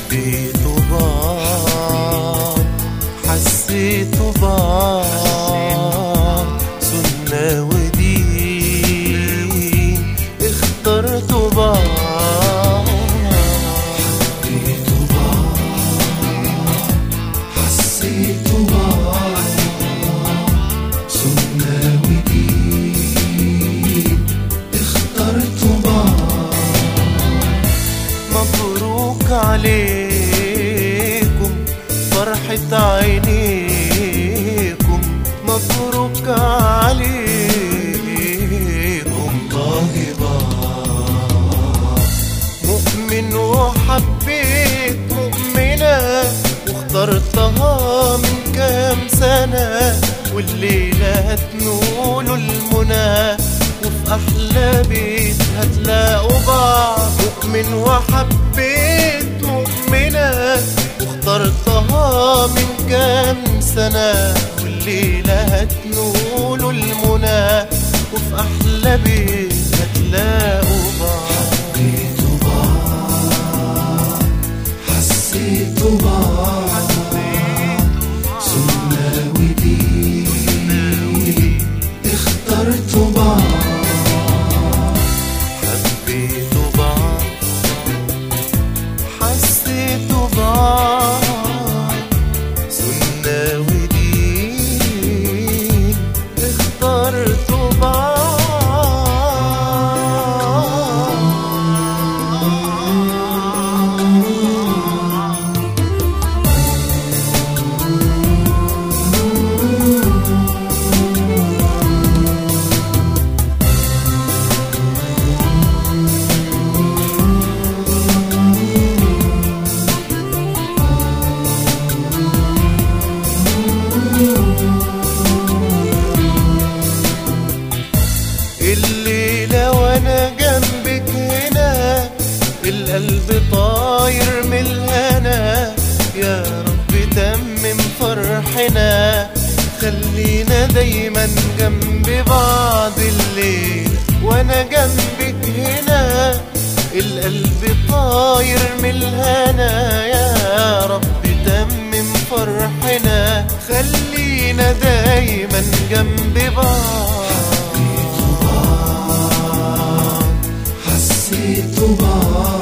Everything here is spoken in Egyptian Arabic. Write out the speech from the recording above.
حبيتوا بعض حسيتوا بعض سنة ودين اخترتوا بعض حبيتوا بعض حسيتوا بعض سنة ودين اخترتوا بعض مبروك عليكم فرحة عينيكم مبروك عليكم طاهبة مؤمن وحبيت مؤمنة واخترتها من كام سنة والليلة هتنولوا المنى وفي أحلى بيت هتلاقوا بعض مؤمن وحبيت مؤمنة واخترتها من كام سنة والليلة هتنولوا المنى وفي أحلى بيت هتلاقوا بعض حبيتوا بعض حسيتوا بعض سنة ودين اخترتوا بعض حبيتوا بعض حسيتوا بعض سنة ودين اخترتوا بعض الليلة وانا جنبك هنا القلب طاير من الهنا يا رب تمم فرحنا خلينا دايما جنب بعض الليل وانا جنبك هنا القلب طاير من الهنا يا رب تمم فرحنا خلينا دايما جنب بعض حسيتوا بعض